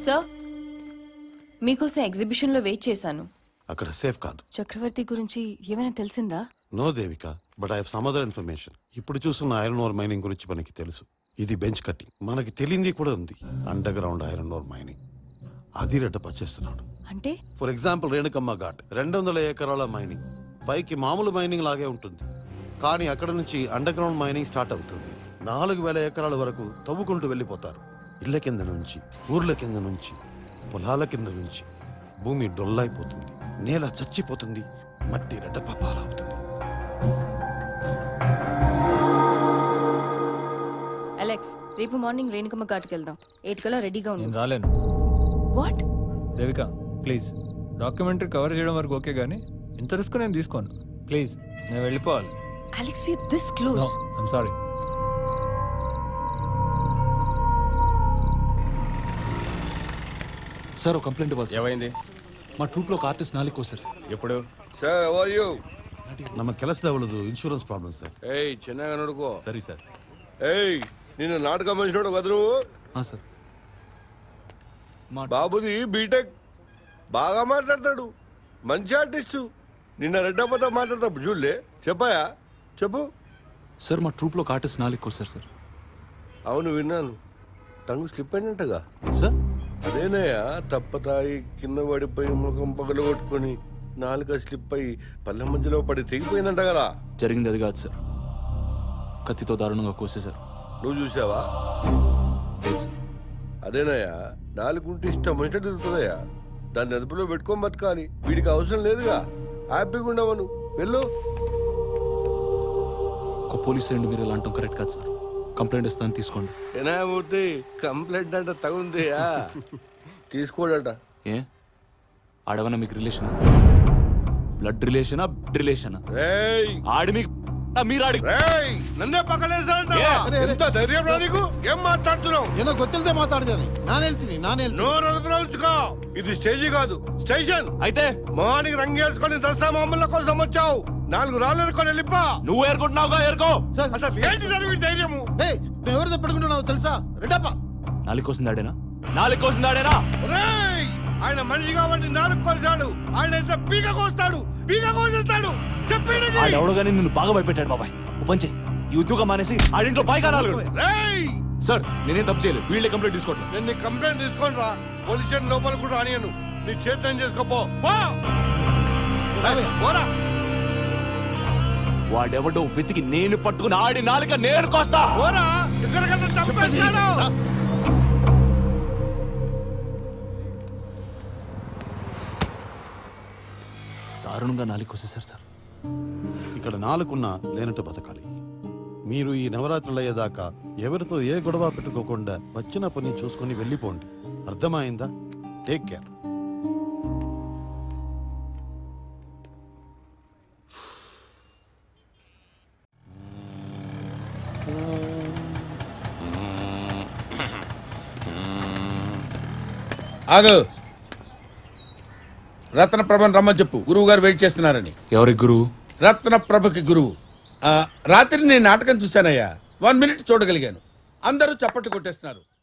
Sir మీకోసం ఎగ్జిబిషన్లో wait చేశాను అక్కడ సేఫ్ కాదు చక్రవర్తి గురించి ఏమైనా తెలిసిందా no Devika but I some other information ఇప్పుడు చూస్తున్న ఐరన్ ఓర్ మైనింగ్ గురించి మనకి తెలుసు ఇది బెంచ్ కట్టింగ్ మనకి తెలియంది కూడా ఉంది underground iron ore mining అది రెడ్డప చేస్తున్నాడు అంటే ఫర్ ఎగ్జాంపుల్ రేణుకమ్మ ఘాట్ రెండు వందల ఎకరాల మైనింగ్ పైకి మామూలు మైనింగ్ లాగే ఉంటుంది కానీ అక్కడ నుంచి అండర్ గ్రౌండ్ మైనింగ్ స్టార్ట్ అవుతుంది నాలుగు వేల ఎకరాల వరకు తవ్వుకుంటూ వెళ్ళిపోతారు ఇళ్ళ కింద నుంచి ఊర్ల కింద నుంచి పొలాల కింద నుంచి భూమి డొల్లైపోతుంది నేల చచ్చిపోతుంది మట్టి రెడ్డప పాలవుతుంది అలెక్స్ రేపు మార్నింగ్ రేణుకమ్మ ఘాట్కి వెళ్దాం ఎయిట్ కల్లా రెడీగా నేను ఉంది రాలేను what Devika please documentary cover చేయడం వరకు ఓకే కానీ ఇంత రిస్క్ నేను తీసుకోను ప్లీజ్ నేను వెళ్ళిపోవాలి Alex we this no close I'm sorry sir ఒక కంప్లైంట్ ఇవ్వాలి సార్. ఏమైంది మా ట్రూప్ లో ఒక ఆర్టిస్ట్ నాలుగు కోసారు సార్ ఎప్పుడు సార్ ఎవరు యూ ನಮ್ಮ ಕೆಲಸದವಳದು ಇನ್ಶೂರೆನ್ಸ್ ಪ್ರಾಬ್ಲಮ್ ಸರ್ ఏయ్ చిన్నగా నడుకో సరే సార్ ఏయ్ నిన్ను నాటకం మంచినోడు కదా నువ్వు ఆ, సార్ మా బాబుది బీటెక్ బాగా మాట్లాడతాడు మంచి ఆర్టిస్టు నిన్న రెడ్డప్పతో మాట్లాడతా చూడలే చెప్పాయా చెప్పు సార్ మా ట్రూప్ లో ఒక ఆర్టిస్ట్ నాలుగు కోసారు సార్ అవును విన్నాను టంగు స్లిప్ అయినట్టుగా సార్ అదేనయ్యా తప్పతాయి కింద పడిపోయి ముఖం పగలు కొట్టుకొని నాలుక స్లిప్ అయి పల్లె మధ్యలో పడి తెగిపోయిందంట కదా జరిగింది అది కాదు సార్ కత్తితో దారుణంగా కోసేశారు నువ్వు చూసావా లేదు సార్ అదేనయ్యా నాలుగుంటే ఇష్టం వచ్చినట్టు తిరుగుతుందయ్యా దాన్ని అదుపులో పెట్టుకొని బతకాలి వీడికి అవసరం లేదుగా హ్యాపీగా ఉండవను వెళ్ళు ఒక పోలీస్ అయ్యండి మీరు ఇలా అంటాం కరెక్ట్ కాదు సార్ కంప్లైంట్ ఇస్తాను తీసుకోండి వినాయమూర్తి కంప్లైంట్ అంటే తగుందియా తీసుకోడట ఏ ఆడవన్నా మీకు రిలేషనా బ్లడ్ రిలేషనా బ్లడ్ రిలేషనా రేయ్ ఆడి మీకు ఆ, మీరు ఆడి రేయ్ నన్నే పక్కలేసాడంటావా? ఎంత ధైర్యం రా నీకు ఏం మాట్లాడుతున్నావు ಏನೋ ಗೊತ್ತಿಲ್ಲದೆ ಮಾತಾಡಿದಾನೆ ನಾನು ಹೇಳ್ತೀನಿ ನಾನು ಹೇಳ್ತೀನಿ నోరు అదుపులో ఉంచుకో ఇది స్టేజీ కాదు స్టేషన్ అయితే మొహానికి రంగేసుకొని దసరా మామూల కోసం వచ్చావు నాలుగు రాళ్ళు ఎరుకొని వెళ్ళిపా నువ్వు ఏరుకుంటున్నావుగా ఏరుకో అసలు ఏంటి సార్ వీడి ధైర్యము నువ్వు ఎవరితో పెట్టుకుంటున్నావు తెలుసా రెడ్డప్ప నాలుగు కోసింది ఆడేనా నాలుగు కోసింది ఆడేనా రేయ్ ఆయన మనిషి కాబట్టి నాలుగు కోసాడు ఆయన ఎంత పీక కోస్తాడు పీక కోసేస్తాడు చెప్పేది ఆడెవడో కానీ నిన్ను బాగా భయపెట్టాడు బాబాయ్ ఉపంచే ఈ ఉద్యోగం మానేసి ఆడింట్లో పైగా రాలేదు రేయ్ సార్ నేనేం తప్పు చేయలేదు వీళ్ళే కంప్లైంట్ తీసుకోవట్లేదు నేను నీ కంప్లైంట్ తీసుకొని రా పోలీస్ స్టేషన్ లోపల కూడా రానియను నీ చేతం చేసుకోపో పో. పోరా వాడెవడో వెతికి నేను పట్టుకుని ఆడి నాలుక నేను కోస్తా పోరా ఇద్దరికన్నా చంపేస్తాడు దారుణంగా నాలుగు కోసేశారు సార్ ఇక్కడ నాలుగున్నా లేనట్టు బతకాలి మీరు ఈ నవరాత్రులు అయ్యేదాకా ఎవరితో ఏ గొడవ పెట్టుకోకుండా వచ్చిన పని చూసుకొని వెళ్ళిపోండి అర్థమైందా టేక్ కేర్ ఆగు రత్నప్రభని రమ్మని చెప్పు గురువు గారు వెయిట్ చేస్తున్నారని ఎవరి గురువు రత్నప్రభకి గురువు ఆ, రాత్రి నేను నాటకం చూశానయ్యా వన్ మినిట్ చూడగలిగాను అందరూ చప్పట్లు కొట్టేస్తున్నారు